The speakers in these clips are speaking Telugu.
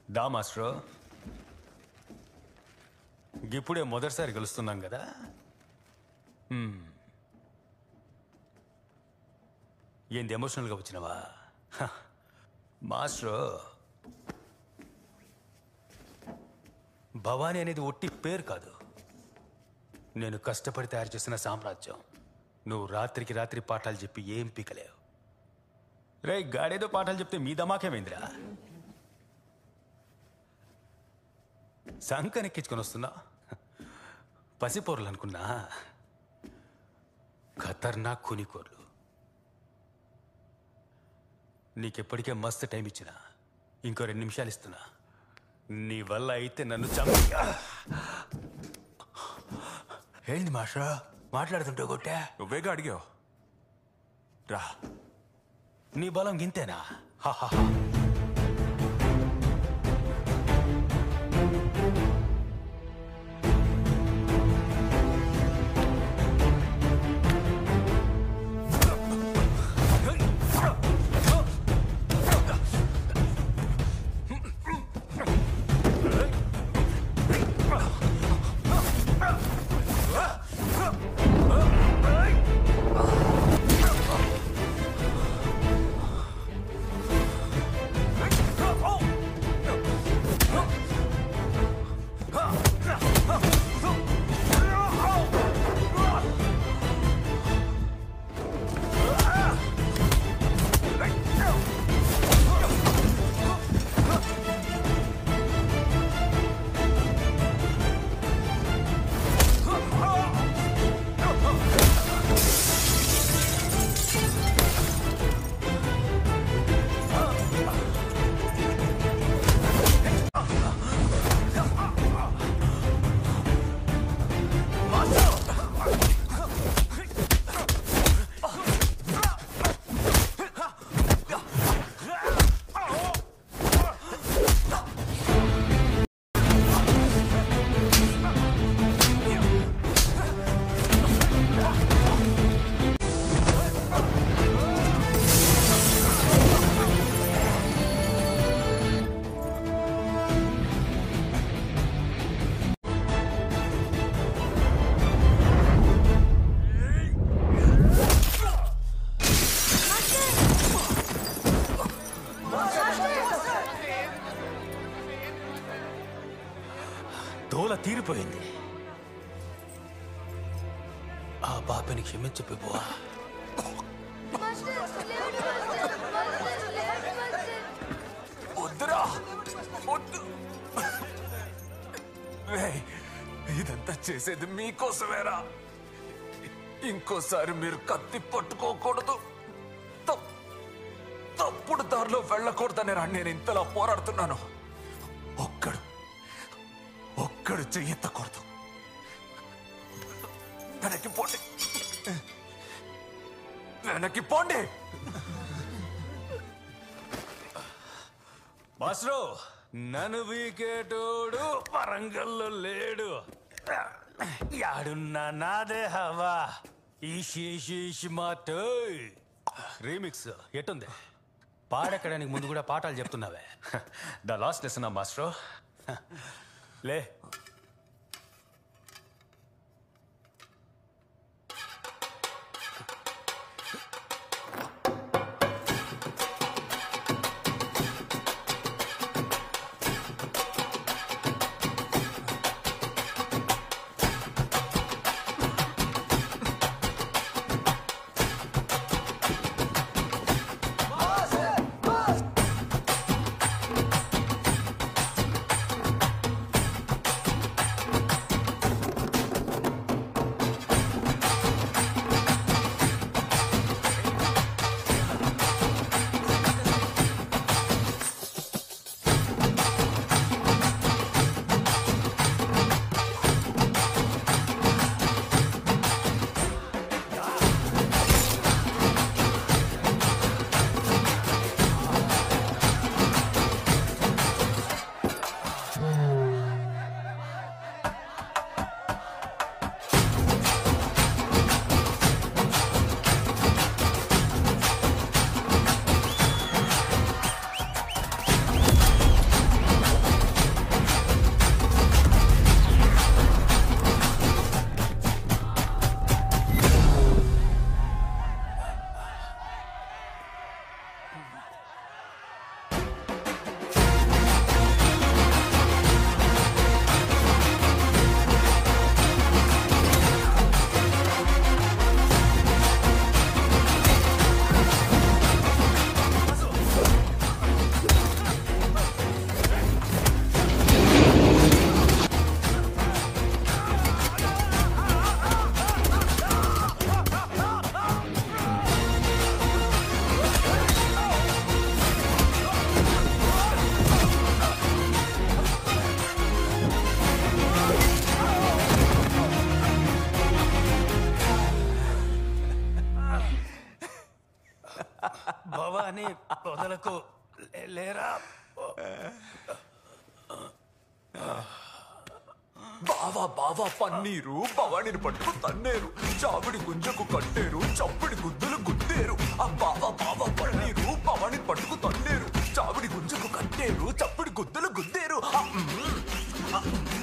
దా మాస్టర్ ఇప్పుడే మొదటిసారి కలుస్తున్నాం కదా హ్మ్. ఏంది ఎమోషనల్గా వచ్చినావా హ. మాస్టర్ భవానీ అనేది ఒట్టి పేరు కాదు నేను కష్టపడి తయారు చేసిన సామ్రాజ్యం నువ్వు రాత్రికి రాత్రి పాఠాలు చెప్పి ఏం పీకలేవు రే గాడేదో పాఠాలు చెప్తే మీ దమాకేమైందిరా సంకనెక్కించుకొని వస్తున్నా పసిపోర్లు అనుకున్నా ఖతర్నాక్ కూనికోర్లు నీకెప్పటికే మస్తు టైం ఇచ్చిన ఇంకో రెండు నిమిషాలు ఇస్తున్నా నీ వల్ల అయితే నన్ను చంపి ఏంది మాషా మాట్లాడుతుంటే కొట్టా నువ్వేగా అడిగావు రా నీ బలం గింతేనా హాహాహా. తోల తీరిపోయింది ఆ పాపని క్షమించు పిబువా వద్దురా వద్దు రేయ్, ఇదంతా చేసేది మీకోసమేరా ఇంకోసారి మీరు కత్తి పట్టుకోకూడదు తప్- తప్పుడు దారిలో వెళ్ళకూడదని రా నేను ఇంతలా పోరాడుతున్నాను ఒక్కడు ఒక్కడు చెయ్యెత్తకూడదు వెనక్కి పోండి వెనక్కి పోండి మాస్టరు నన్ను వీకేటోడు వరంగల్లో లేడు యాడున్నా నాదే హవా ఈషి మాట రీమిక్స్ ఎట్టుంది పాడెక్కడానికి ముందు కూడా పాఠాలు చెప్తున్నావే ద లాస్ట్ లెసన్ మాస్టర్ లే Boss! వదలకు లే- లేరా బావా బావా పన్నీరు భవానిని పట్టుకు తన్నేరు చావిడి గుంజకు కట్టేరు చప్పుడి గుద్దులు గుద్దేరు ఆ బావా బావా పన్నీరు భవానిని పట్టుకు తన్నేరు చావిడి గుంజకు కట్టేరు చప్పుడి గుద్దులు గుద్దేరు ఆ, మ్మ్.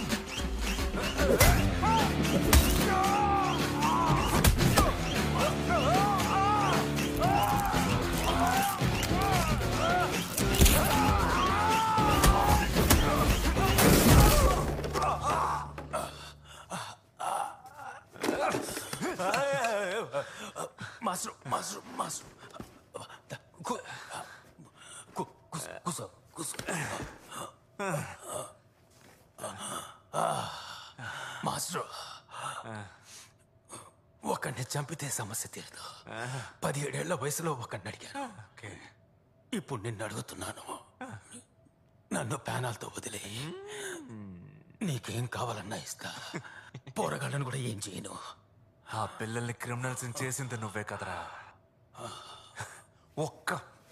మాస్టర్ మాస్టర్ మాస్టర్ కు- కు- కూసో కూసో కూసో మాస్టర్ ఒకడిని చంపితే సమస్య తీరదు పదిహేడేళ్ల వయసులో ఒకడిని అడిగాను ఇప్పుడు నిన్ను అడుగుతున్నాను నన్ను ప్యానాలతో వదిలే నీకేం కావాలన్నా ఇస్తా పోరగాళ్ళను కూడా ఏం చేయను ఆ పిల్లల్ని క్రిమినల్స్ చేసింది నువ్వే కదరా ఒక్క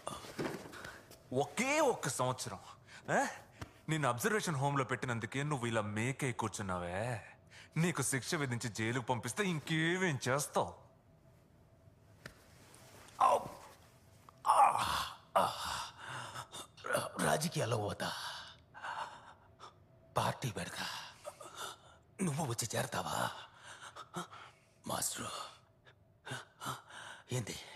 ఒకే ఒక్క సంవత్సరం ఆ? నిన్ను అబ్జర్వేషన్ హోమ్ లో పెట్టినందుకే నువ్వు ఇలా మేకై కూర్చున్నావే నీకు శిక్ష విధించి జైలుకు పంపిస్తే ఇంకేమేం చేస్తావు రాజకీయాల్లో పోతా పార్టీ పెడతా నువ్వు వచ్చి చేరతావా మాస్టర్ ఏంది